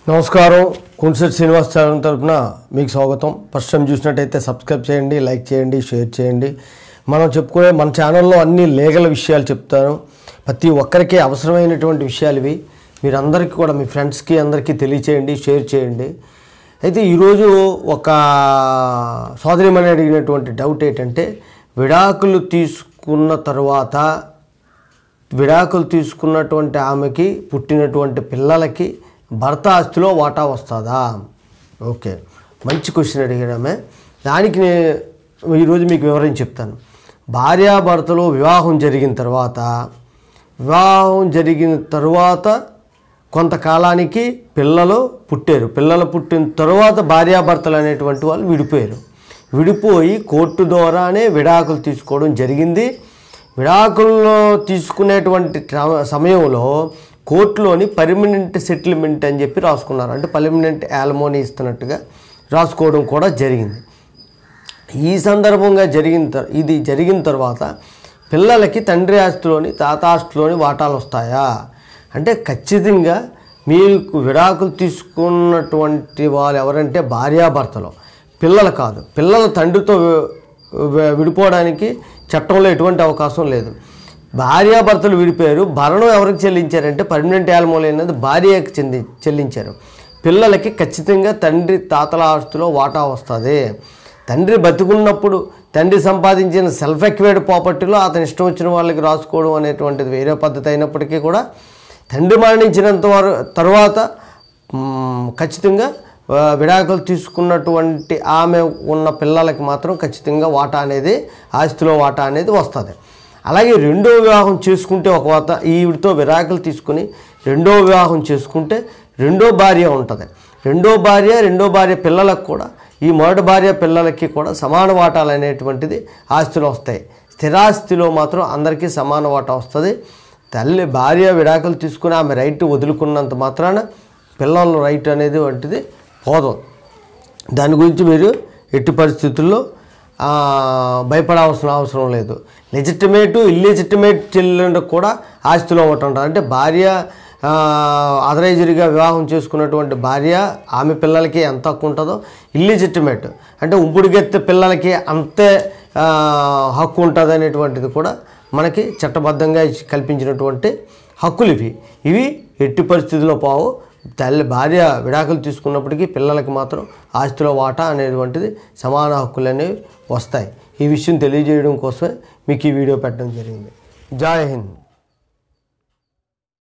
నమస్కారం కుంసెట్ శ్రీనివాస్ ఛానల్ తరపున మీకు స్వాగతం ఫస్ట్ టైం చూసినట్టయితే సబ్స్క్రైబ్ చేయండి లైక్ చేయండి షేర్ చేయండి మనం చెప్పుకునే మన ఛానల్లో అన్ని లీగల్ విషయాలు చెప్తాను ప్రతి ఒక్కరికి అవసరమైనటువంటి విషయాలు ఇవి మీరందరికీ కూడా మీ ఫ్రెండ్స్కి అందరికీ తెలియచేయండి షేర్ చేయండి అయితే ఈరోజు ఒక సోదరిమని అడిగినటువంటి డౌట్ ఏంటంటే విడాకులు తీసుకున్న తర్వాత విడాకులు తీసుకున్నటువంటి ఆమెకి పుట్టినటువంటి పిల్లలకి భర్త ఆస్తిలో వాటా వస్తుందా ఓకే మంచి క్వశ్చన్ అడిగాడు ఆమె దానికి నేను ఈరోజు మీకు వివరించి చెప్తాను భార్యాభర్తలు వివాహం జరిగిన తర్వాత వివాహం జరిగిన తర్వాత కొంతకాలానికి పిల్లలు పుట్టారు పిల్లలు పుట్టిన తర్వాత భార్యాభర్తలు అనేటువంటి వాళ్ళు విడిపోయారు విడిపోయి కోర్టు ద్వారానే విడాకులు తీసుకోవడం జరిగింది విడాకుల్లో తీసుకునేటువంటి ట్ర- సమయంలో కోర్టులోని పర్మనెంట్ సెటిల్మెంట్ అని చెప్పి రాసుకున్నారు అంటే పర్మనెంట్ యాలమోని ఇస్తున్నట్టుగా రాసుకోవడం కూడా జరిగింది ఈ సందర్భంగా జరిగిన తర్- ఇది జరిగిన తర్వాత పిల్లలకి తండ్రి ఆస్తిలోని తాత ఆస్తిలోని వాటాలు వస్తాయా అంటే ఖచ్చితంగా మీకు విడాకులు తీసుకున్నటువంటి వాళ్ళు ఎవరంటే భార్యాభర్తలు పిల్లలు కాదు పిల్లల తండ్రితో వి- వి- విడిపోవడానికి చట్టంలో ఎటువంటి అవకాశం లేదు భార్యాభర్తలు విడిపోయారు భరణం ఎవరికి చెల్లించారంటే పర్మనెంట్ యాలమోలు అనేది భార్యకి చెంది చెల్లించారు పిల్లలకి ఖచ్చితంగా తండ్రి తాతల ఆస్తిలో వాటా వస్తుంది తండ్రి బతికున్నప్పుడు తండ్రి సంపాదించిన సెల్ఫ్ ఎక్వేర్డ్ ప్రాపర్టీలో అతని ఇష్టం వచ్చిన వాళ్ళకి రాసుకోవడం అనేటువంటిది వేరే పద్ధతి అయినప్పటికీ కూడా తండ్రి మరణించినంత వర తర్వాత మ్, ఖచ్చితంగా ఆ, విడాకులు తీసుకున్నటువంటి ఆమె ఉన్న పిల్లలకి మాత్రం ఖచ్చితంగా వాటా అనేది ఆస్తిలో వాటా అనేది వస్తుంది అలాగే రెండో వివాహం చేసుకుంటే ఒక వాత ఈవిడితో విడాకులు తీసుకుని రెండో వివాహం చేసుకుంటే రెండో భార్య ఉంటుంది రెండో భార్య రెండో భార్య పిల్లలకు కూడా ఈ మొదటి భార్య పిల్లలకి కూడా సమాన వాటాలు అనేటువంటిది ఆస్తులు వస్తాయి స్థిరాస్తిలో మాత్రం అందరికీ సమాన వాటా వస్తుంది తల్లి భార్య విడాకులు తీసుకుని ఆమె రైట్ వదులుకున్నంత మాత్రాన పిల్లల రైట్ అనేది వంటిది పోదు దాని గురించి మీరు ఎట్టి పరిస్థితుల్లో ఆ, భయపడాల్సిన అవసరం లేదు లెజిటిమేట్ ఇల్లిజిటిమేట్ చెల్లెండుకు కూడా ఆస్తిలో ఒకటి ఉంటుంది అంటే భార్య అదరైజరీగా వివాహం చేసుకున్నటువంటి భార్య ఆమె పిల్లలకి ఎంత హక్కు ఉంటుందో ఇల్లిజిటిమేట్ అంటే ఉంపుడుగెత్తే పిల్లలకి అంతే ఆ, హక్కు ఉంటుంది అనేటువంటిది కూడా మనకి చట్టబద్ధంగా ఇచ్చి- కల్పించినటువంటి హక్కులు ఇవి ఇవి ఎట్టి పరిస్థితుల్లో పోవు తల్లి భార్య విడాకులు తీసుకున్నప్పటికీ పిల్లలకి మాత్రం ఆస్తిలో వాటా అనేటువంటిది సమాన హక్కులు అనేవి వస్తాయి ఈ విషయం తెలియజేయడం కోసమే మీకు ఈ వీడియో పెట్టడం జరిగింది జై హింద్